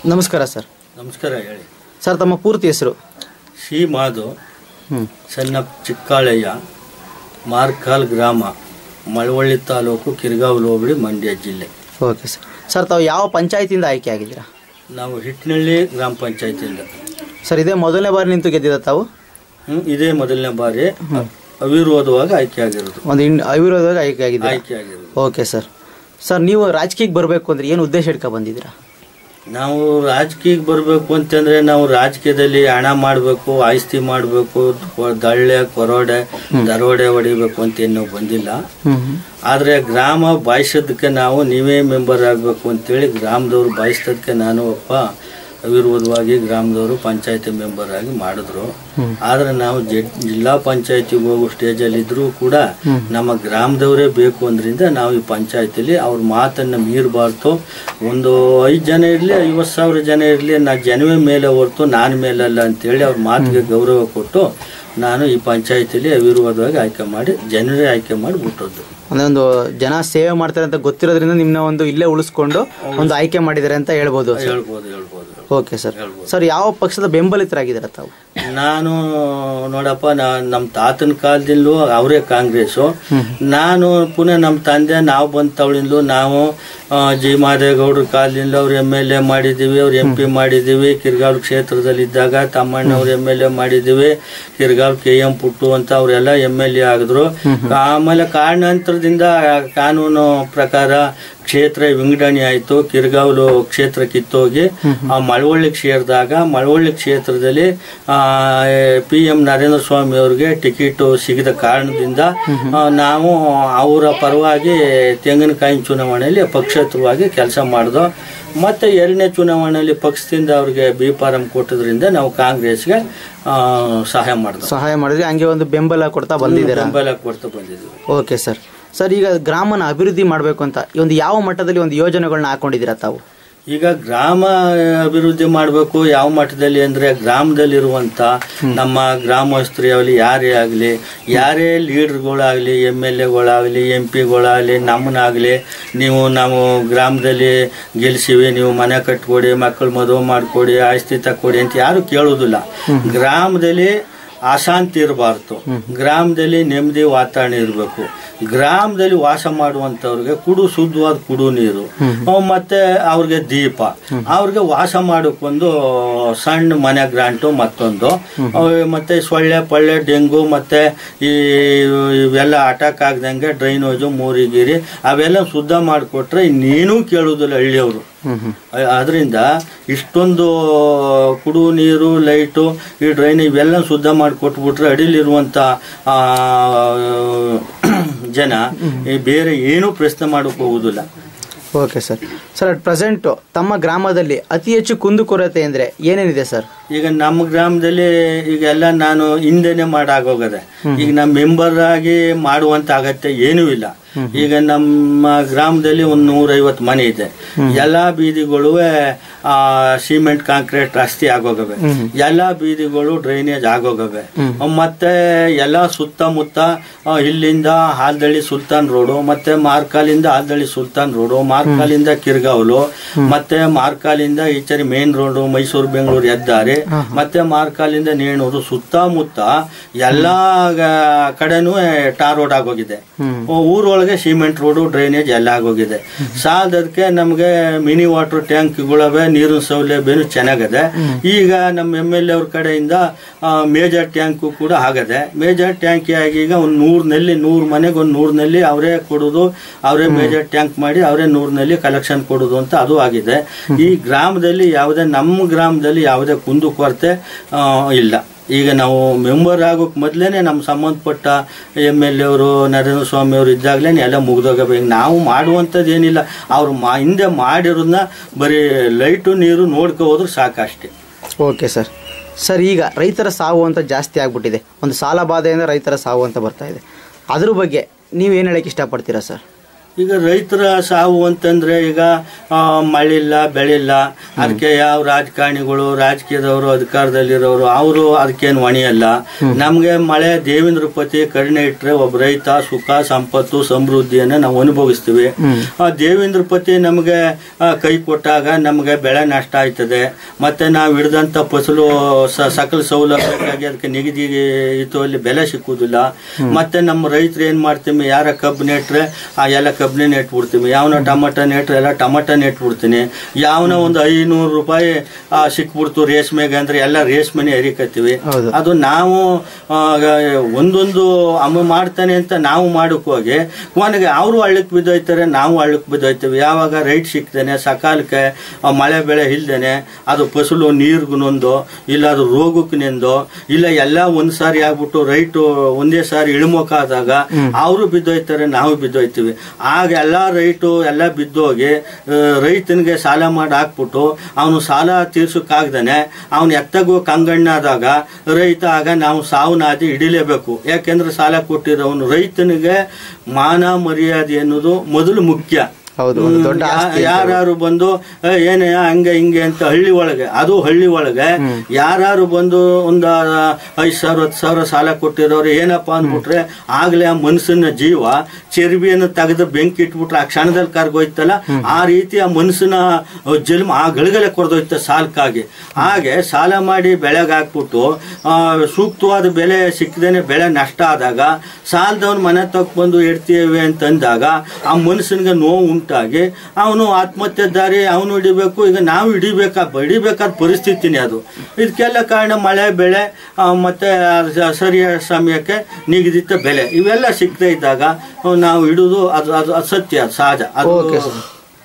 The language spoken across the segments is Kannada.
ನಮಸ್ಕಾರ ಸರ್ ನಮಸ್ಕಾರ ಹೇಳಿ ಸರ್ ತಮ್ಮ ಪೂರ್ತಿ ಹೆಸರು ಶ್ರೀ ಮಾಧು ಹ್ಞೂ ಸಣ್ಣ ಚಿಕ್ಕಾಳಯ್ಯ ಮಾರ್ಕಾಲ್ ಗ್ರಾಮ ಮಳವಳ್ಳಿ ತಾಲೂಕು ಕಿರ್ಗಾವಲು ಹೋಬಳಿ ಮಂಡ್ಯ ಜಿಲ್ಲೆ ಓಕೆ ಸರ್ ಸರ್ ತಾವು ಯಾವ ಪಂಚಾಯತಿಯಿಂದ ಆಯ್ಕೆ ಆಗಿದ್ದೀರಾ ನಾವು ಹಿಟ್ನಳ್ಳಿ ಗ್ರಾಮ ಪಂಚಾಯತಿಯಿಂದ ಸರ್ ಇದೇ ಮೊದಲನೇ ಬಾರಿ ನಿಂತು ಗೆದ್ದಿದ್ದ ತಾವು ಹ್ಮ್, ಇದೇ ಮೊದಲನೇ ಬಾರಿ ಅವಿರೋಧವಾಗಿ ಆಯ್ಕೆ ಆಗಿರೋದು ಒಂದು ಇನ್ ಅವಿರೋಧವಾಗಿ ಆಯ್ಕೆ ಆಗಿದ್ದೀರಾ ಆಯ್ಕೆ ಆಗಿರೋದು ಓಕೆ ಸರ್ ಸರ್ ನೀವು ರಾಜಕೀಯಕ್ಕೆ ಬರಬೇಕು ಅಂದ್ರೆ ಏನು ಉದ್ದೇಶ ಇಟ್ಕೊ ಬಂದಿದ್ದೀರಾ ನಾವು ರಾಜಕೀಯಕ್ಕೆ ಬರಬೇಕು ಅಂತಂದ್ರೆ ನಾವು ರಾಜಕೀಯದಲ್ಲಿ ಹಣ ಮಾಡಬೇಕು ಆಸ್ತಿ ಮಾಡಬೇಕು ದಳ್ಳೆ ಕೊರೋಡೆ ದರೋಡೆ ಹೊಡಿಬೇಕು ಅಂತ ಏನು ನಾವು ಬಂದಿಲ್ಲ ಹ್ಞೂ ಆದರೆ ಗ್ರಾಮ ಬಾಯಿಸೋದಕ್ಕೆ ನಾವು ನೀವೇ ಮೆಂಬರ್ ಆಗಬೇಕು ಅಂತೇಳಿ ಗ್ರಾಮದವ್ರು ಬಾಯಿಸೋದಕ್ಕೆ ನಾನು ಒಬ್ಬ ಅವಿರೋಧವಾಗಿ ಗ್ರಾಮದವರು ಪಂಚಾಯತಿ ಮೆಂಬರ್ ಆಗಿ ಮಾಡಿದ್ರು ಆದರೆ ನಾವು ಜಡ್- ಜಿಲ್ಲಾ ಪಂಚಾಯತಿಗೆ ಹೋಗೋ ಸ್ಟೇಜಲ್ಲಿ ಇದ್ರೂ ಕೂಡ ನಮ್ಮ ಗ್ರಾಮದವರೇ ಬೇಕು ಅಂದ್ರಿಂದ ನಾವು ಈ ಪಂಚಾಯತಿಲಿ ಅವ್ರ ಮಾತನ್ನು ಮೀರಬಾರ್ದು ಒಂದು ಐದು ಜನ ಇರಲಿ ಐವತ್ತು ಸಾವಿರ ಜನ ಇರಲಿ ನಾ ಜನವೇ ಮೇಲೆ ಹೊರ್ತು ನಾನು ಮೇಲಲ್ಲ ಅಂತೇಳಿ ಅವ್ರ ಮಾತಿಗೆ ಗೌರವ ಕೊಟ್ಟು ನಾನು ಈ ಪಂಚಾಯತಿಲಿ ಅವಿರೋಧವಾಗಿ ಆಯ್ಕೆ ಮಾಡಿ ಜನರೇ ಆಯ್ಕೆ ಮಾಡಿ ಬಿಟ್ಟದ್ದು ಅಂದ್ರೆ ಒಂದು ಜನ ಸೇವೆ ಮಾಡ್ತಾರೆ ಅಂತ ಗೊತ್ತಿರೋದ್ರಿಂದ ನಿಮ್ಮನ್ನ ಒಂದು ಇಲ್ಲೇ ಉಳಿಸ್ಕೊಂಡು ಒಂದು ಆಯ್ಕೆ ಮಾಡಿದ್ದಾರೆ ಅಂತ ಹೇಳ್ಬೋದು ಸರ್ ಹೇಳ್ಬೋದು ಹೇಳ್ಬೋದು ಓಕೆ ಸರ್ ಸರ್ ಯಾವ ಪಕ್ಷದ ಬೆಂಬಲಿತರಾಗಿದ್ದೀರಾ ತಾವು ನಾನು ನೋಡಪ್ಪ ನಾ ನಮ್ಮ ತಾತನ ಕಾಲದಿಂದಲೂ ಅವರೇ ಕಾಂಗ್ರೆಸ್ಸು ನಾನು ಪುನಃ ನಮ್ಮ ತಂದೆ ನಾವು ಬಂದ ತವಳಿಂದಲೂ ನಾವು ಆ, ಜಿ ಮಾದೇಗೌಡ್ರ ಕಾಲದಿಂದ ಅವ್ರು ಎಮ್ ಎಲ್ ಎ ಮಾಡಿದ್ದೀವಿ ಅವ್ರು ಎಂ ಪಿ ಮಾಡಿದ್ದೀವಿ ಕಿರ್ಗಾವ್ ಕ್ಷೇತ್ರದಲ್ಲಿ ಇದ್ದಾಗ ತಮ್ಮಣ್ಣ ಅವ್ರು ಎಮ್ ಎಲ್ ಎ ಮಾಡಿದ್ದೀವಿ ಕಿರ್ಗಾವ್ ಕೆ ಎಂ ಪುಟ್ಟು ಅಂತ ಅವರೆಲ್ಲ ಎಮ್ ಎಲ್ ಎ ಆಗಿದ್ರು ಆಮೇಲೆ ಕಾರಣಾಂತರದಿಂದ ಕಾನೂನು ಪ್ರಕಾರ ಕ್ಷೇತ್ರ ವಿಂಗಡಣೆ ಆಯಿತು ಕಿರ್ಗಾವ್ಲು ಕ್ಷೇತ್ರ ಕಿತ್ತೋಗಿ ಆ ಮಳವಳ್ಳಿಗೆ ಸೇರಿದಾಗ ಮಳವಳ್ಳಿ ಕ್ಷೇತ್ರದಲ್ಲಿ ಪಿ ಎಂ ನರೇಂದ್ರ ಸ್ವಾಮಿ ಅವರಿಗೆ ಟಿಕೆಟ್ ಸಿಗದ ಕಾರಣದಿಂದ ಆ, ನಾವು ಅವರ ಪರವಾಗಿ ತೆಂಗಿನಕಾಯಿ ಚುನಾವಣೆಯಲ್ಲಿ ಪಕ್ಷೇತರವಾಗಿ ಕೆಲಸ ಮಾಡಿದೋ ಮತ್ತೆ ಎರಡನೇ ಚುನಾವಣೆಯಲ್ಲಿ ಪಕ್ಷದಿಂದ ಅವ್ರಿಗೆ ಬಿ ಫಾರಂ ಕೊಟ್ಟದ್ರಿಂದ ನಾವು ಕಾಂಗ್ರೆಸ್ಗೆ ಆ, ಸಹಾಯ ಮಾಡಿದ್ವಿ ಸಹಾಯ ಮಾಡಿದ್ರೆ ಹಂಗೆ ಒಂದು ಬೆಂಬಲ ಕೊಡ್ತಾ ಬಂದಿದ್ದೀರಾ ಬೆಂಬಲ ಕೊಡ್ತಾ ಬಂದಿದ್ವಿ ಓಕೆ ಸರ್ ಸರ್ ಈಗ ಗ್ರಾಮನ ಅಭಿವೃದ್ಧಿ ಮಾಡಬೇಕು ಅಂತ ಈ ಒಂದು ಯಾವ ಮಟ್ಟದಲ್ಲಿ ಒಂದು ಯೋಜನೆಗಳನ್ನ ಹಾಕೊಂಡಿದ್ದೀರಾ ತಾವು ಈಗ ಗ್ರಾಮ ಅಭಿವೃದ್ಧಿ ಮಾಡಬೇಕು ಯಾವ ಮಟ್ಟದಲ್ಲಿ ಅಂದ್ರೆ ಗ್ರಾಮದಲ್ಲಿರುವಂತ ನಮ್ಮ ಗ್ರಾಮಸ್ಥರು ಯಾವಲಿ ಯಾರೇ ಆಗಲಿ ಯಾರೇ ಲೀಡರ್ಗಳಾಗಲಿ ಎಮ್ ಎಲ್ ಎಗಳಾಗಲಿ ಎಂ ಪಿಗಳಾಗಲಿ ನಮ್ಮನ್ನಾಗಲಿ ನೀವು ನಾವು ಗ್ರಾಮದಲ್ಲಿ ಗೆಲ್ಸಿವಿ ನೀವು ಮನೆ ಕಟ್ಕೊಡಿ ಮಕ್ಕಳು ಮದುವೆ ಮಾಡಿಕೊಡಿ ಆಸ್ತಿ ತಕ್ಕೊಡಿ ಅಂತ ಯಾರು ಕೇಳೋದಿಲ್ಲ ಗ್ರಾಮದಲ್ಲಿ ಅಶಾಂತಿ ಇರಬಾರ್ದು ಗ್ರಾಮದಲ್ಲಿ ನೆಮ್ಮದಿ ವಾತಾವರಣ ಇರಬೇಕು ಗ್ರಾಮದಲ್ಲಿ ವಾಸ ಮಾಡುವಂತವ್ರಿಗೆ ಕುಡು ಶುದ್ಧವಾದ ಕುಡು ನೀರು ಅವ್ ಮತ್ತೆ ಅವ್ರಿಗೆ ದೀಪ ಅವ್ರಿಗೆ ವಾಸ ಮಾಡೋಕ್ಕೊಂದು ಸಣ್ಣ ಮನೆ ಗ್ರಾಂಟು ಮತ್ತೊಂದು ಅವ್ ಮತ್ತೆ ಸೊಳ್ಳೆ ಪಳ್ಳೆ ಡೆಂಗು ಮತ್ತೆ ಈ ಇವೆಲ್ಲ ಅಟ್ಯಾಕ್ ಆಗ್ದಂಗೆ ಡ್ರೈನೇಜು ಮೂರಿಗಿರಿ ಅವೆಲ್ಲ ಶುದ್ಧ ಮಾಡಿಕೊಟ್ರೆ ಇನ್ನೇನೂ ಕೇಳುವುದಿಲ್ಲ ಹಳ್ಳಿಯವರು ಅದರಿಂದ ಇಷ್ಟೊಂದು ಕುಡು ನೀರು ಲೈಟು ಈ ಡ್ರೈನ್ ಇವೆಲ್ಲ ಶುದ್ಧ ಮಾಡಿ ಕೊಟ್ಬಿಟ್ರೆ ಅಡಿಲಿರುವಂತ ಆ, ಜನ ಈ ಬೇರೆ ಏನೂ ಪ್ರಶ್ನೆ ಮಾಡಕ್ ಹೋಗುದಿಲ್ಲ okay sir sir at present ತಮ್ಮ ಗ್ರಾಮದಲ್ಲಿ ಅತಿ ಹೆಚ್ಚು ಕುಂದುಕೊರತೆ ಅಂದರೆ ಏನೇನಿದೆ ಸರ್ ಈಗ ನಮ್ಮ ಗ್ರಾಮದಲ್ಲಿ ಈಗ ಎಲ್ಲ ನಾನು ಹಿಂದೆನೆ ಮಾಡಾಗೋಗದೆ ಈಗ ನಮ್ಮ ಮೆಂಬರ್ ಆಗಿ ಮಾಡುವಂತ ಅಗತ್ಯ ಏನೂ ಇಲ್ಲ ಈಗ ನಮ್ಮ ಗ್ರಾಮದಲ್ಲಿ ಒಂದು ನೂರೈವತ್ತು ಮನೆ ಇದೆ ಎಲ್ಲಾ ಬೀದಿಗಳು ಸಿಮೆಂಟ್ ಕಾಂಕ್ರೀಟ್ ರಸ್ತೆ ಆಗೋಗವೆ ಎಲ್ಲಾ ಬೀದಿಗಳು ಡ್ರೈನೇಜ್ ಆಗೋಗವೆ ಮತ್ತೆ ಎಲ್ಲ ಸುತ್ತಮುತ್ತ ಆ, ಇಲ್ಲಿಂದ ಹಾಲ್ದಳ್ಳಿ ಸುಲ್ತಾನ್ ರೋಡು ಮತ್ತೆ ಮಾರ್ಕಾಲಿಂದ ಹಾಲ್ದಳ್ಳಿ ಸುಲ್ತಾನ್ ರೋಡು ಮಾರ್ಕಾಲಿಂದ ಕಿರ್ಗಾವ್ಲು ಮತ್ತೆ ಮಾರ್ಕಾಲಿಂದ ಈಚರಿ ಮೇನ್ ರೋಡು ಮೈಸೂರು ಬೆಂಗಳೂರು ಹೆದ್ದಾರಿ ಮತ್ತೆ ಮಾರ್ಕಾಲಿಂದ ನೇಣೂರು ಸುತ್ತಮುತ್ತ ಎಲ್ಲಾ ಗ- ಕಡೆನೂ ಟಾರ್ ರೋಡ್ ಆಗೋಗಿದೆ ಊರೊಳಗೆ ಸಿಮೆಂಟ್ ರೋಡು ಡ್ರೈನೇಜ್ ಎಲ್ಲ ಆಗೋಗಿದೆ ಸಾಲದಕ್ಕೆ ನಮಗೆ ಮಿನಿ ವಾಟರ್ ಟ್ಯಾಂಕ್ಗಳವೆ ನೀರಿನ ಸೌಲಭ್ಯನು ಚೆನ್ನಾಗದೆ ಈಗ ನಮ್ಮ ಎಮ್ ಎಲ್ ಎ ಅವ್ರ ಕಡೆಯಿಂದ ಮೇಜರ್ ಟ್ಯಾಂಕು ಕೂಡ ಆಗದೆ ಮೇಜರ್ ಟ್ಯಾಂಕ್ ಆಗಿ ಈಗ ಒಂದು ನೂರು ನಲ್ಲಿ ನೂರು ಮನೆಗೆ ಒಂದು ನೂರು ನಲ್ಲಿ ಅವರೇ ಕೊಡೋದು ಅವರೇ ಮೇಜರ್ ಟ್ಯಾಂಕ್ ಮಾಡಿ ಅವರೇ ನೂರು ನಲ್ಲಿ ಕಲೆಕ್ಷನ್ ಕೊಡೋದು ಅಂತ ಅದು ಆಗಿದೆ ಈ ಗ್ರಾಮದಲ್ಲಿ ಯಾವುದೇ ನಮ್ಮ ಗ್ರಾಮದಲ್ಲಿ ಯಾವುದೇ ಕುಂದುಕೊರತೆ ಆ, ಇಲ್ಲ ಈಗ ನಾವು ಮೆಂಬರ್ ಆಗೋಕ್ ಮೊದ್ಲೇನೆ ನಮ್ಮ ಸಂಬಂಧಪಟ್ಟ ಎಮ್ ಎಲ್ ಎ ಅವರು ನರೇಂದ್ರ ಸ್ವಾಮಿ ಅವರು ಇದ್ದಾಗಲೇ ಎಲ್ಲ ಮುಗ್ದೋಗಬೇಕು ನಾವು ಮಾಡುವಂಥದ್ದು ಏನಿಲ್ಲ ಅವ್ರು ಮಾ ಹಿಂದೆ ಮಾಡಿರೋದನ್ನ ಬರೀ ಲೈಟು ನೀರು ನೋಡ್ಕೊ ಹೋದ್ರೆ ಸಾಕಷ್ಟೇ ಓಕೆ ಸರ್ ಸರ್ ಈಗ ರೈತರ ಸಾವು ಅಂತ ಜಾಸ್ತಿ ಆಗ್ಬಿಟ್ಟಿದೆ ಒಂದು ಸಾಲ ಬಾಧೆಯಿಂದ ರೈತರ ಸಾವು ಅಂತ ಬರ್ತಾ ಇದೆ ಅದ್ರ ಬಗ್ಗೆ ನೀವು ಏನು ಹೇಳಕ್ಕೆ ಇಷ್ಟಪಡ್ತೀರಾ ಸರ್ ಈಗ ರೈತರ ಸಾವು ಅಂತಂದ್ರೆ ಈಗ ಆ, ಮಳಿಲ್ಲ ಬೆಳಿಲ್ಲ ಅದಕ್ಕೆ ಯಾವ ರಾಜಕಾರಣಿಗಳು ರಾಜಕೀಯದವರು ಅಧಿಕಾರದಲ್ಲಿರೋರು ಅವರು ಅದಕ್ಕೇನು ಹೊಣೆಯಲ್ಲ ನಮ್ಗೆ ಮಳೆ ದೇವೇಂದ್ರ ಪತಿ ಕರುಣೆ ಇಟ್ರೆ ಒಬ್ಬ ರೈತ ಸುಖ ಸಂಪತ್ತು ಸಮೃದ್ಧಿಯನ್ನ ನಾವು ಅನುಭವಿಸ್ತೀವಿ ಆ ದೇವೇಂದ್ರ ಪತಿ ನಮಗೆ ಆ, ಕೈ ಕೊಟ್ಟಾಗ ನಮಗೆ ಬೆಳೆ ನಷ್ಟ ಆಯ್ತದೆ ಮತ್ತೆ ನಾವು ಹಿಡಿದಂತ ಫಸಲು ಸ- ಸಕಲ ಸೌಲಭ್ಯಕ್ಕಾಗಿ ಅದಕ್ಕೆ ನಿಗದಿ ಇತ್ತು ಅಲ್ಲಿ ಬೆಲೆ ಸಿಕ್ಕುದಿಲ್ಲ ಮತ್ತೆ ನಮ್ಮ ರೈತರು ಏನ್ ಮಾಡ್ತೀವಿ ಯಾರ ಕಬ್ಬು ನೆಟ್ರೆ ಆ ಎಲ್ಲ ಕಬ್ಬನೇ ನೆಟ್ಬಿಡ್ತೀವಿ ಯಾವನ ಟಮಟ ನೆಟ್ರೆ ಎಲ್ಲ ಟಮಟ ನೆಟ್ಬಿಡ್ತೀನಿ ಯಾವನ ಒಂದು ಐನೂರು ರೂಪಾಯಿ ಆ, ಸಿಕ್ಬಿಡ್ತು ರೇಷ್ಮೆಗೆ ಅಂದ್ರೆ ಎಲ್ಲ ರೇಷ್ಮೆನೆ ಎರಿಕತ್ತೀವಿ ಹೌದು. ಅದು ನಾವು ಆ, ಒಂದೊಂದು ಅಮ್ಮ ಮಾಡ್ತಾನೆ ಅಂತ ನಾವು ಮಾಡಕ್ ಹೋಗಿ ಕೊನೆಗೆ ಅವರು ಹಳ್ಳಕ್ ಬಿದ್ದೋಯ್ತಾರೆ ನಾವು ಹಳ್ಳಕ್ ಬಿದ್ದೋಯ್ತೀವಿ ಯಾವಾಗ ರೈಟ್ ಸಿಕ್ತಾನೆ ಸಕಾಲಕ್ಕೆ ಆ ಮಳೆ ಬೆಳೆ ಇಲ್ದೇನೆ ಅದು ಫಸಲು ನೀರ್ಗು ನೊಂದು ಇಲ್ಲ ಅದು ರೋಗಕ್ಕೆ ನೆಂದು ಇಲ್ಲ ಎಲ್ಲ ಒಂದ್ ಸಾರಿ ಆಗ್ಬಿಟ್ಟು ರೈಟು ಒಂದೇ ಸಾರಿ ಇಳಿಮುಖಾದಾಗ ಅವರು ಬಿದ್ದೋಯ್ತಾರೆ ನಾವು ಬಿದ್ದೋಯ್ತೀವಿ ಆಗ ಎಲ್ಲ ರೈಟು ಎಲ್ಲ ಬಿದ್ದೋಗಿ ಆ, ರೈತನಿಗೆ ಸಾಲ ಮಾಡಿ ಹಾಕ್ಬಿಟ್ಟು ಅವನು ಸಾಲ ತೀರ್ಸಕ್ಕಾಗ್ದಾನೆ ಅವನು ಎತ್ತಗೋ ಕಂಗಣ್ಣಾದಾಗ ರೈತ ಆಗ ನಾವು ಸಾವನಾದಿ ಹಿಡಿಲೇಬೇಕು ಯಾಕೆಂದ್ರೆ ಸಾಲ ಕೊಟ್ಟಿರೋನು ರೈತನಿಗೆ ಮಾನ ಮರ್ಯಾದೆ ಅನ್ನೋದು ಮೊದಲು ಮುಖ್ಯ ಹೌದು ಒಂದು ದೊಡ್ಡ ಆಸ್ತಿ ಯಾರು ಬಂದು "ಏ, ಏನೇ ಹಂಗೆ ಹಿಂಗೆ ಅಂತ ಹಳ್ಳಿ ಒಳಗೆ ಅದು ಹಳ್ಳಿ ಒಳಗೆ ಯಾರು ಬಂದು ಒಂದು ಐದು ಸಾವಿರ ಹತ್ತು ಸಾವಿರ ಸಾಲ ಕೊಟ್ಟಿರೋರು ಏನಪ್ಪಾ ಅಂದ್ಬಿಟ್ರೆ ಆಗ್ಲೇ ಆ ಮನುಷ್ಯನ ಜೀವ ಚರ್ಬಿಯನ್ನು ತೆಗೆದು ಬೆಂಕಿ ಇಟ್ಬಿಟ್ರೆ ಆ ಕ್ಷಣದಲ್ಲಿ ಕರ್ಗೋಯ್ತಲ್ಲ ಆ ರೀತಿ ಆ ಮನುಷ್ಯನ ಜನ್ಮ ಆ ಗಳಿಗಲೆ ಕೊಡ್ದೋಯ್ತ ಸಾಲಕ್ಕಾಗಿ ಹಾಗೆ ಸಾಲ ಮಾಡಿ ಬೆಳೆಗೆ ಹಾಕ್ಬಿಟ್ಟು ಆ, ಸೂಕ್ತವಾದ ಬೆಲೆ ಸಿಕ್ಕದೇನೆ ಬೆಳೆ ನಷ್ಟ ಆದಾಗ ಸಾಲದವನ್ ಮನೆ ತಕ್ಕ ಬಂದು ಇಡ್ತೀವಿ ಅಂತಂದಾಗ ಆ ಮನುಷ್ಯನಿಗೆ ನೋವು ಉಂಟಾಗಿ ಅವನು ಆತ್ಮಹತ್ಯೆ ದಾರಿ ಅವನು ಹಿಡಿಬೇಕು ಈಗ ನಾವು ಹಿಡಿಬೇಕಾ ಹಿಡಿಬೇಕಾದ ಪರಿಸ್ಥಿತಿನೇ ಅದು ಇದಕ್ಕೆಲ್ಲ ಕಾರಣ ಮಳೆ ಬೆಳೆ ಆ, ಮತ್ತೆ ಸ- ಸರಿಯಾದ ಸಮಯಕ್ಕೆ ನಿಗದಿತ ಬೆಲೆ ಇವೆಲ್ಲ ಸಿಕ್ಕದೇ ಇದ್ದಾಗ ನಾವು ಇಡುವುದು ಅದು ಅದು ಅದು ಸತ್ಯ ಅದು ಸಹಜ ಅದು ಓಕೆ ಸರ್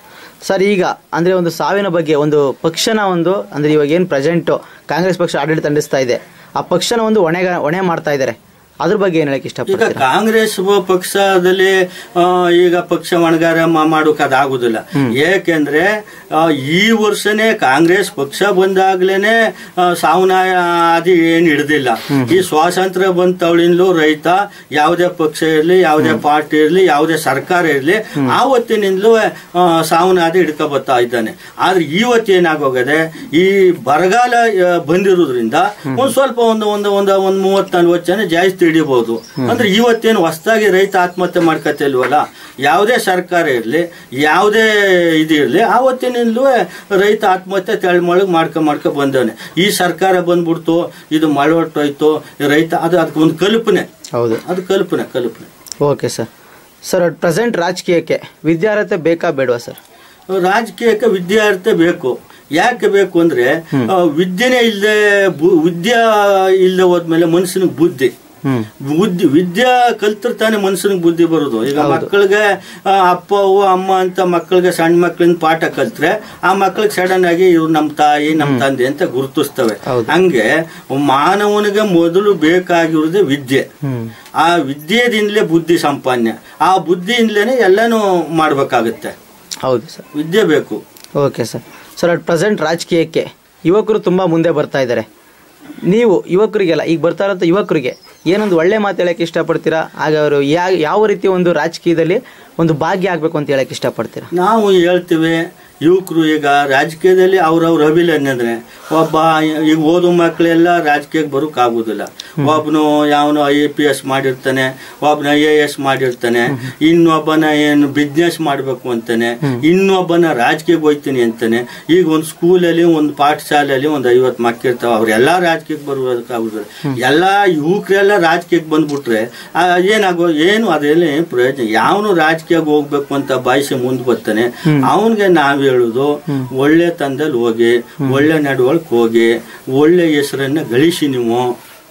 ಸರ್ ಈಗ ಅಂದ್ರೆ ಒಂದು ಸಾವಿನ ಬಗ್ಗೆ ಒಂದು ಪಕ್ಷನ ಒಂದು ಅಂದ್ರೆ ಇವಾಗ ಏನು ಪ್ರೆಸೆಂಟ್ ಕಾಂಗ್ರೆಸ್ ಪಕ್ಷ ಆಡಳಿತ ನಡೆಸ್ತಾ ಇದೆ ಆ ಪಕ್ಷನ ಒಂದು ಹೊಣೆಗ ಹೊಣೆ ಮಾಡ್ತಾ ಇದ್ದಾರೆ ಅದ್ರ ಬಗ್ಗೆ ಏನ್ ಹೇಳಕ್ ಈಗ ಇಷ್ಟಪಡ್ತೀರಾ ಕಾಂಗ್ರೆಸ್ ಪಕ್ಷದಲ್ಲಿ ಆ, ಈಗ ಪಕ್ಷ ಒಣಗಾರ ಮಾಡೋಕೆ ಅದಾಗುದಿಲ್ಲ ಏಕೆಂದ್ರೆ ಆ, ಈ ವರ್ಷನೇ ಕಾಂಗ್ರೆಸ್ ಪಕ್ಷ ಬಂದಾಗ್ಲೇನೆ ಆ, ಸಾವನ ಆದಿ ಏನ್ ಹಿಡ್ದಿಲ್ಲ ಈ ಸ್ವಾತಂತ್ರ್ಯ ಬಂದ ತವಳಿಂದಲೂ ರೈತ ಯಾವುದೇ ಪಕ್ಷ ಇರಲಿ ಯಾವುದೇ ಪಾರ್ಟಿ ಇರಲಿ ಯಾವುದೇ ಸರ್ಕಾರ ಇರಲಿ ಆವತ್ತಿನಿಂದಲೂ ಆ, ಸಾವನಾದಿ ಹಿಡ್ಕೊ ಬರ್ತಾ ಇದ್ದಾನೆ ಆದ್ರೆ ಇವತ್ತು ಏನಾಗೋಗದೆ ಈ ಬರಗಾಲ ಆ, ಬಂದಿರೋದ್ರಿಂದ ಒಂದ್ ಸ್ವಲ್ಪ ಒಂದು ಒಂದು ಒಂದು ಒಂದು ಮೂವತ್ತು ನಲ್ವತ್ತು ಜನ ಜಾಸ್ತಿ ಹಿಡಿಬಹುದು ಅಂದ್ರೆ ಇವತ್ತೇನು ಹೊಸದಾಗಿ ರೈತ ಆತ್ಮಹತ್ಯೆ ಮಾಡ್ಕತಿಲ್ವಲ್ಲ ಯಾವುದೇ ಸರ್ಕಾರ ಇರಲಿ ಯಾವುದೇ ಇದು ಇರಲಿ ಆವತ್ತಿನಿಂದಲೂ ರೈತ ಆತ್ಮಹತ್ಯೆ ತೆಳ್ಮೊಳಗ್ ಮಾಡ್ಕೊ ಮಾಡ್ಕೊ ಬಂದವನೆ ಈ ಸರ್ಕಾರ ಬಂದ್ಬಿಡ್ತು ಇದು ಮಳೆ ಹೊಟ್ಟೋಯ್ತು ಈ ರೈತ ಅದು ಅದಕ್ಕೆ ಒಂದು ಕಲ್ಪನೆ ಹೌದು ಅದು ಕಲ್ಪನೆ ಕಲ್ಪನೆ ಓಕೆ ಸರ್ ಸರ್ ಪ್ರೆಸೆಂಟ್ ರಾಜಕೀಯಕ್ಕೆ ವಿದ್ಯಾರ್ಹತೆ ಬೇಕಾ ಬೇಡವಾ ಸರ್ ರಾಜಕೀಯಕ್ಕೆ ವಿದ್ಯಾರ್ಥಿ ಬೇಕು ಯಾಕೆ ಬೇಕು ಅಂದ್ರೆ ಆ, ವಿದ್ಯೆನೇ ಇಲ್ಲದೆ ವಿದ್ಯಾ ಇಲ್ಲದೆ ಹೋದ್ಮೇಲೆ ಮನುಷ್ಯನಿಗೆ ಬುದ್ಧಿ ಹ್ಮ್ ಬುದ್ಧಿ ವಿದ್ಯಾ ಕಲ್ತಿರ್ತಾನೆ ಮನುಷ್ಯನಿಗೆ ಬುದ್ಧಿ ಬರೋದು ಈಗ ಮಕ್ಕಳಿಗೆ ಆ, ಅಪ್ಪ ಅವ್ವ ಅಮ್ಮ ಅಂತ ಮಕ್ಕಳಿಗೆ ಸಣ್ಣ ಮಕ್ಕಳಿಂದ ಪಾಠ ಕಲ್ತ್ರೆ ಆ ಮಕ್ಕಳಿಗೆ ಸಡನ್ ಆಗಿ ಇವ್ರು ನಮ್ಮ ತಾಯಿ ನಮ್ಮ ತಂದೆ ಅಂತ ಗುರುತಿಸ್ತವೆ ಹೌದು. ಹಂಗೆ ಮಾನವನಿಗೆ ಮೊದಲು ಬೇಕಾಗಿರೋದೇ ವಿದ್ಯೆ ಹ್ಮ್ ಆ ವಿದ್ಯೆದಿಂದಲೇ ಬುದ್ಧಿ ಸಂಪಾದನೆ ಆ ಬುದ್ಧಿಯಿಂದಲೇ ಎಲ್ಲಾನು ಮಾಡ್ಬೇಕಾಗತ್ತೆ ಹೌದು ಸರ್ ವಿದ್ಯೆ ಬೇಕು okay sir sir at present ರಾಜಕೀಯಕ್ಕೆ ಯುವಕರು ತುಂಬ ಮುಂದೆ ಬರ್ತಾ ಇದ್ದಾರೆ ನೀವು ಯುವಕರಿಗೆಲ್ಲ ಈಗ ಬರ್ತಾ ಇರೋಂಥ ಯುವಕರಿಗೆ ಏನೊಂದು ಒಳ್ಳೆ ಮಾತು ಹೇಳಕ್ಕೆ ಇಷ್ಟಪಡ್ತೀರಾ ಆಗ ಅವರು ಯಾ ಯಾವ ರೀತಿ ಒಂದು ರಾಜಕೀಯದಲ್ಲಿ ಒಂದು ಭಾಗ್ಯ ಆಗಬೇಕು ಅಂತ ಹೇಳಕ್ಕೆ ಇಷ್ಟಪಡ್ತೀರಾ ನಾವು ಹೇಳ್ತೀವಿ ಯುವಕರು ಈಗ ರಾಜಕೀಯದಲ್ಲಿ ಅವ್ರವ್ರ ಅಭಿಲನ್ಯ ಅಂದ್ರೆ ಒಬ್ಬ ಈಗ ಓದು ಮಕ್ಕಳೆಲ್ಲ ರಾಜಕೀಯಕ್ಕೆ ಬರೋಕ್ ಆಗುದಿಲ್ಲ ಒಬ್ಬನು ಯಾವನು ಐ ಎ ಪಿ ಎಸ್ ಮಾಡಿರ್ತಾನೆ ಒಬ್ಬನ ಐ ಎ ಎಸ್ ಮಾಡಿರ್ತಾನೆ ಇನ್ನೊಬ್ಬನ ಏನು ಬಿಸ್ನೆಸ್ ಮಾಡ್ಬೇಕು ಅಂತಾನೆ ಇನ್ನೊಬ್ಬನ ರಾಜಕೀಯಕ್ಕೆ ಹೋಗ್ತೀನಿ ಅಂತಾನೆ ಈಗ ಒಂದು ಸ್ಕೂಲಲ್ಲಿ ಒಂದು ಪಾಠಶಾಲೆಯಲ್ಲಿ ಒಂದು ಐವತ್ತು ಮಕ್ಕಳಿರ್ತಾವ ಅವ್ರೆಲ್ಲ ರಾಜಕೀಯಕ್ಕೆ ಬರೋದಕ್ಕಾಗುದಿಲ್ಲ ಎಲ್ಲಾ ಯುವಕರೆಲ್ಲ ರಾಜಕೀಯಕ್ಕೆ ಬಂದ್ಬಿಟ್ರೆ ಆ, ಏನಾಗೋ ಏನು ಅದೆಲ್ಲ ಏನ್ ಪ್ರಯೋಜನ ಯಾವನು ರಾಜಕೀಯಕ್ಕೆ ಹೋಗ್ಬೇಕು ಅಂತ ಬಾಯಿಸಿ ಮುಂದೆ ಬರ್ತಾನೆ ಅವನ್ಗೆ ನಾವ್ ಹೇಳುದು ಒಳ್ಳೆ ತಂದಲ್ಲಿ ಹೋಗಿ ಒಳ್ಳೆ ನಡವಳಿಕೆ ಹೋಗಿ ಒಳ್ಳೆ ಹೆಸರನ್ನ ಗಳಿಸಿ ನೀವು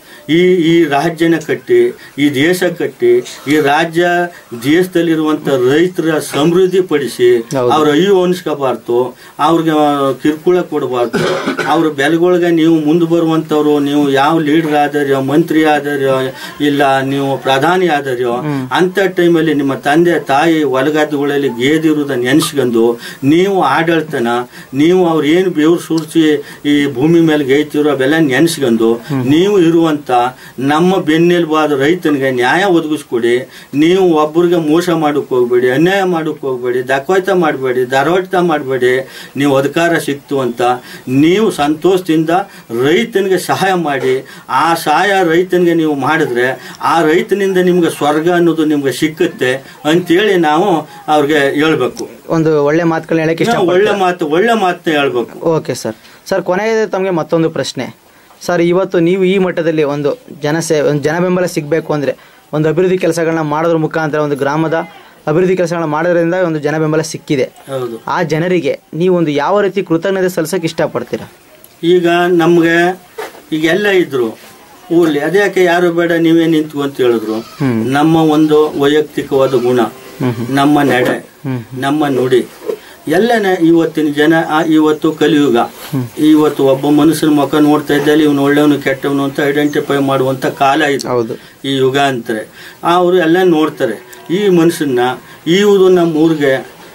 ಈ ಈ ರಾಜ್ಯನ ಕಟ್ಟಿ ಈ ದೇಶ ಕಟ್ಟಿ ಈ ರಾಜ್ಯ ದೇಶದಲ್ಲಿರುವಂತ ರೈತರ ಸಮೃದ್ಧಿ ಪಡಿಸಿ ಹೌದು. ಅವ್ರ ಅಯ್ಯೋ ಅನ್ಸ್ಕೋಬಾರ್ದು ಅವ್ರಿಗೆ ಕಿರುಕುಳ ಕೊಡಬಾರ್ದು ಅವ್ರ ಬೆಲೆಗಳಿಗೆ ನೀವು ಮುಂದೆ ಬರುವಂತವ್ರು ನೀವು ಯಾವ ಲೀಡರ್ ಆದರ್ಯೋ ಮಂತ್ರಿ ಆದರ್ಯೋ ಇಲ್ಲ ನೀವು ಪ್ರಧಾನಿ ಆದರ್ಯೋ ಅಂತ ಟೈಮಲ್ಲಿ ನಿಮ್ಮ ತಂದೆ ತಾಯಿ ಹೊಲಗದ್ದೆಗಳಲ್ಲಿ ಗೇದಿರುವುದನ್ನ ನೆನೆಸ್ಕೊಂಡು ನೀವು ಆಡಳಿತನ ನೀವು ಅವ್ರು ಏನು ಬೇವ್ರು ಸುರಿಸಿ ಈ ಭೂಮಿ ಮೇಲೆ ಗೈತಿರೋ ಅವೆಲ್ಲ ನೆನೆಸ್ಕೊಂಡು ನೀವು ಇರುವಂತ ನಮ್ಮ ಬೆನ್ನೆಲುಬಾದ ರೈತನಿಗೆ ನ್ಯಾಯ ಒದಗಿಸ್ಕೊಡಿ ನೀವು ಒಬ್ಬರಿಗೆ ಮೋಸ ಮಾಡಕ್ ಹೋಗ್ಬೇಡಿ ಅನ್ಯಾಯ ಮಾಡಕ್ ಹೋಗ್ಬೇಡಿ ದಕ್ವಾಯ್ತ ಮಾಡಬೇಡಿ ಧಾರವಾಟ ಮಾಡಬೇಡಿ ನೀವು ಅಧಿಕಾರ ಸಿಕ್ತು ಅಂತ ನೀವು ಸಂತೋಷದಿಂದ ರೈತನಿಗೆ ಸಹಾಯ ಮಾಡಿ ಆ ಸಹಾಯ ರೈತನಿಗೆ ನೀವು ಮಾಡಿದ್ರೆ ಆ ರೈತನಿಂದ ನಿಮ್ಗೆ ಸ್ವರ್ಗ ಅನ್ನೋದು ನಿಮ್ಗೆ ಸಿಕ್ಕುತ್ತೆ ಅಂತೇಳಿ ನಾವು ಅವ್ರಿಗೆ ಹೇಳ್ಬೇಕು ಒಂದು ಒಳ್ಳೆ ಮಾತುಗಳನ್ನ ಹೇಳಕ್ಕೆ ಇಷ್ಟ ನಾವು ಒಳ್ಳೆ ಮಾತು ಒಳ್ಳೆ ಮಾತನ್ನ ಹೇಳ್ಬೇಕು ಓಕೆ ಸರ್ ಸರ್ ಕೊನೆಯದು ತಮಗೆ ಮತ್ತೊಂದು ಪ್ರಶ್ನೆ ಸರ್ ಇವತ್ತು ನೀವು ಈ ಮಟ್ಟದಲ್ಲಿ ಒಂದು ಜನಸೇ ಒಂದು ಜನ ಬೆಂಬಲ ಸಿಗಬೇಕು ಅಂದರೆ ಒಂದು ಅಭಿವೃದ್ಧಿ ಕೆಲಸಗಳನ್ನ ಮಾಡೋದ್ರ ಮುಖಾಂತರ ಒಂದು ಗ್ರಾಮದ ಅಭಿವೃದ್ಧಿ ಕೆಲಸಗಳನ್ನ ಮಾಡೋದ್ರಿಂದ ಒಂದು ಜನ ಬೆಂಬಲ ಸಿಕ್ಕಿದೆ ಹೌದು ಆ ಜನರಿಗೆ ನೀವು ಒಂದು ಯಾವ ರೀತಿ ಕೃತಜ್ಞತೆ ಸಲ್ಲಿಸಕ್ಕೆ ಇಷ್ಟಪಡ್ತೀರಾ ಈಗ ನಮ್ಗೆ ಈಗ ಎಲ್ಲ ಇದ್ರು ಊರ್ಲಿ ಅದ್ಯಾಕೆ ಯಾರು ಬೇಡ ನೀವೇ ನಿಂತು ಅಂತ ಹೇಳಿದ್ರು ಹ್ಮ್. ನಮ್ಮ ಒಂದು ವೈಯಕ್ತಿಕವಾದ ಗುಣ ಹ್ಮ್ ಹ್ಮ್. ನಮ್ಮ ನಡೆ ಹ್ಮ್. ನಮ್ಮ ನುಡಿ ಎಲ್ಲನ ಇವತ್ತಿನ ಜನ ಆ ಇವತ್ತು ಕಲಿಯುಗ ಇವತ್ತು ಒಬ್ಬ ಮನುಷ್ಯನ ಮುಖ ನೋಡ್ತಾ ಇದ್ದಲ್ಲಿ ಇವನು ಒಳ್ಳೆಯವನು ಕೆಟ್ಟವನು ಅಂತ ಐಡೆಂಟಿಫೈ ಮಾಡುವಂತ ಕಾಲ ಇದು ಹೌದು ಈ ಯುಗ ಅಂತಾರೆ ಅವರು ಎಲ್ಲ ನೋಡ್ತಾರೆ ಈ ಮನುಷ್ಯನ ಇವುದು ನಮ್ಮ ಊರಿಗೆ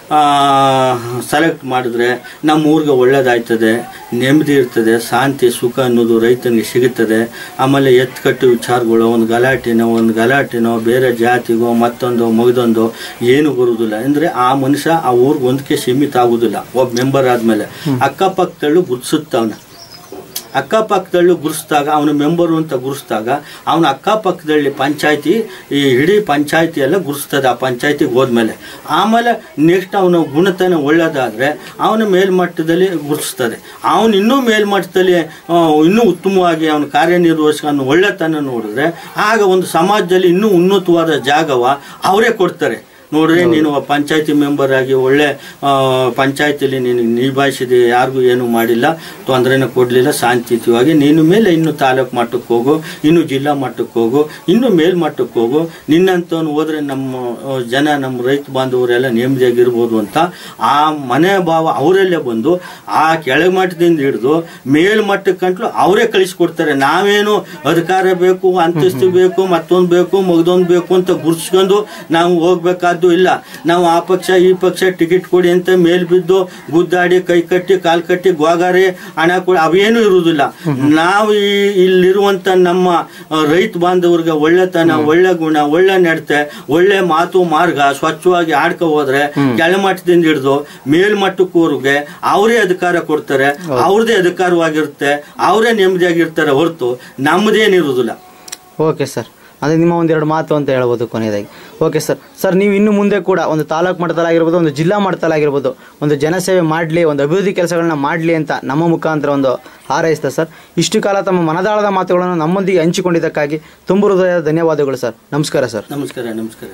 ಸೆಲೆಕ್ಟ್ ಮಾಡಿದ್ರೆ ನಮ್ಮ ಊರಿಗೆ ಒಳ್ಳೇದಾಯ್ತದೆ ನೆಮ್ಮದಿ ಇರ್ತದೆ ಶಾಂತಿ ಸುಖ ಅನ್ನೋದು ರೈತನಿಗೆ ಸಿಗುತ್ತದೆ ಆಮೇಲೆ ಎತ್ತುಕಟ್ಟು ವಿಚಾರಗಳು ಒಂದು ಗಲಾಟೆನೋ ಒಂದು ಗಲಾಟೆನೋ ಬೇರೆ ಜಾತಿಗೋ ಮತ್ತೊಂದು ಮಗದೊಂದು ಏನು ಬರುವುದಿಲ್ಲ ಅಂದರೆ ಆ ಮನುಷ್ಯ ಆ ಊರಿಗೆ ಒಂದಕ್ಕೆ ಸೀಮಿತ ಆಗುದಿಲ್ಲ ಒಬ್ಬ ಮೆಂಬರ್ ಆದ್ಮೇಲೆ ಅಕ್ಕಪಕ್ಕದಲ್ಲೂ ಗುರ್ಸುತ್ತವನ ಅಕ್ಕಪಕ್ಕದಲ್ಲೂ ಗುರುಸ್ದಾಗ ಅವನು ಮೆಂಬರು ಅಂತ ಗುರುಸ್ದಾಗ ಅವನ ಅಕ್ಕಪಕ್ಕದಲ್ಲಿ ಪಂಚಾಯತಿ ಈ ಇಡೀ ಪಂಚಾಯತಿ ಎಲ್ಲ ಗುರುಸ್ತದೆ ಆ ಪಂಚಾಯತಿಗೆ ಹೋದ್ಮೇಲೆ ಆಮೇಲೆ ನೆಕ್ಸ್ಟ್ ಅವನ ಗುಣತನ ಒಳ್ಳೇದಾದ್ರೆ ಅವನ ಮೇಲ್ಮಟ್ಟದಲ್ಲಿ ಗುರುತಿಸ್ತದೆ ಅವನು ಇನ್ನೂ ಮೇಲ್ಮಟ್ಟದಲ್ಲಿ ಆ, ಇನ್ನೂ ಉತ್ತಮವಾಗಿ ಅವನ ಕಾರ್ಯನಿರ್ವಹಿಸಿ ಅವನ ಒಳ್ಳೆತನ ನೋಡಿದ್ರೆ ಆಗ ಒಂದು ಸಮಾಜದಲ್ಲಿ ಇನ್ನೂ ಉನ್ನತವಾದ ಜಾಗವ ಅವರೇ ಕೊಡ್ತಾರೆ ನೋಡ್ರಿ ನೀನು ಪಂಚಾಯತಿ ಮೆಂಬರ್ ಆಗಿ ಒಳ್ಳೆ ಪಂಚಾಯತಿಲಿ ನೀನು ನಿಭಾಯಿಸಿದೆ ಯಾರಿಗೂ ಏನು ಮಾಡಿಲ್ಲ ತೊಂದರೆನ ಕೊಡಲಿಲ್ಲ ಶಾಂತಿಯುತವಾಗಿ ನೀನು ಮೇಲೆ ಇನ್ನು ತಾಲೂಕು ಮಟ್ಟಕ್ಕೆ ಹೋಗು ಇನ್ನು ಜಿಲ್ಲಾ ಮಟ್ಟಕ್ಕೆ ಹೋಗು ಇನ್ನು ಮೇಲ್ಮಟ್ಟಕ್ಕೆ ಹೋಗು ನಿನ್ನಂತವನು ಹೋದ್ರೆ ನಮ್ಮ ಆ, ಜನ ನಮ್ಮ ರೈತ ಬಾಂಧವರೆಲ್ಲ ನೆಮ್ಮದಿಯಾಗಿರ್ಬೋದು ಅಂತ ಆ ಮನೆ ಭಾವ ಅವರಲ್ಲೇ ಬಂದು ಆ ಕೆಳಮಟ್ಟದಿಂದ ಹಿಡಿದು ಮೇಲ್ಮಟ್ಟಕ್ಕಂಟ್ಲು ಅವರೇ ಕಳಿಸ್ಕೊಡ್ತಾರೆ ನಾವೇನು ಅಧಿಕಾರ ಬೇಕು ಅಂತಸ್ತು ಬೇಕು ಮತ್ತೊಂದು ಬೇಕು ಮಗದೊಂದು ಬೇಕು ಅಂತ ಗುರ್ಸ್ಕೊಂಡು ನಾವು ಹೋಗ್ಬೇಕಾದ್ದು ಇಲ್ಲ ನಾವು ಆ ಪಕ್ಷ ಈ ಪಕ್ಷ ಟಿಕೆಟ್ ಕೊಡಿ ಅಂತ ಮೇಲ್ ಬಿದ್ದು ಗುದ್ದಾಡಿ ಕೈ ಕಟ್ಟಿ ಕಾಲ್ ಕಟ್ಟಿ ಗೋಗಾರಿ ಹಣ ಕೊಡಿ ಅವೇನು ಇರುವುದಿಲ್ಲ ನಾವು ಈ ಇಲ್ಲಿರುವಂತ ನಮ್ಮ ಆ, ರೈತ ಬಾಂಧವರಿಗೆ ಒಳ್ಳೆತನ ಒಳ್ಳೆ ಗುಣ ಒಳ್ಳೆ ನಡತೆ ಒಳ್ಳೆ ಮಾತು ಮಾರ್ಗ ಸ್ವಚ್ಛವಾಗಿ ಆಡ್ಕೊ ಹೋದ್ರೆ ಕೆಳಮಟ್ಟದಿಂದ ಹಿಡಿದು ಮೇಲ್ಮಟ್ಟಕ್ಕೂರ್ಗೆ ಅವರೇ ಅಧಿಕಾರ ಕೊಡ್ತಾರೆ ಅವ್ರದೇ ಅಧಿಕಾರವಾಗಿರುತ್ತೆ ಅವರೇ ನೆಮ್ಮದಿಯಾಗಿರ್ತಾರೆ ಹೊರತು ನಮ್ಮದೇನಿರುವುದಿಲ್ಲ ಓಕೆ ಸರ್ ಅಂದರೆ ನಿಮ್ಮ ಒಂದೆರಡು ಮಾತು ಅಂತ ಹೇಳ್ಬೋದು ಕೊನೆಯದಾಗಿ ಓಕೆ ಸರ್ ಸರ್ ನೀವು ಇನ್ನು ಮುಂದೆ ಕೂಡ ಒಂದು ತಾಲೂಕು ಮಟ್ಟದಲ್ಲಾಗಿರ್ಬೋದು ಒಂದು ಜಿಲ್ಲಾ ಮಟ್ಟದಲ್ಲಾಗಿರ್ಬೋದು ಒಂದು ಜನಸೇವೆ ಮಾಡಲಿ ಒಂದು ಅಭಿವೃದ್ಧಿ ಕೆಲಸಗಳನ್ನ ಮಾಡಲಿ ಅಂತ ನಮ್ಮ ಮುಖಾಂತರ ಒಂದು ಹಾರೈಸ್ತಾ ಸರ್ ಇಷ್ಟು ಕಾಲ ತಮ್ಮ ಮನದಾಳದ ಮಾತುಗಳನ್ನು ನಮ್ಮೊಂದಿಗೆ ಹಂಚಿಕೊಂಡಿದ್ದಕ್ಕಾಗಿ ತುಂಬ ಹೃದಯದ ಧನ್ಯವಾದಗಳು ಸರ್ ನಮಸ್ಕಾರ ಸರ್ ನಮಸ್ಕಾರ ನಮಸ್ಕಾರ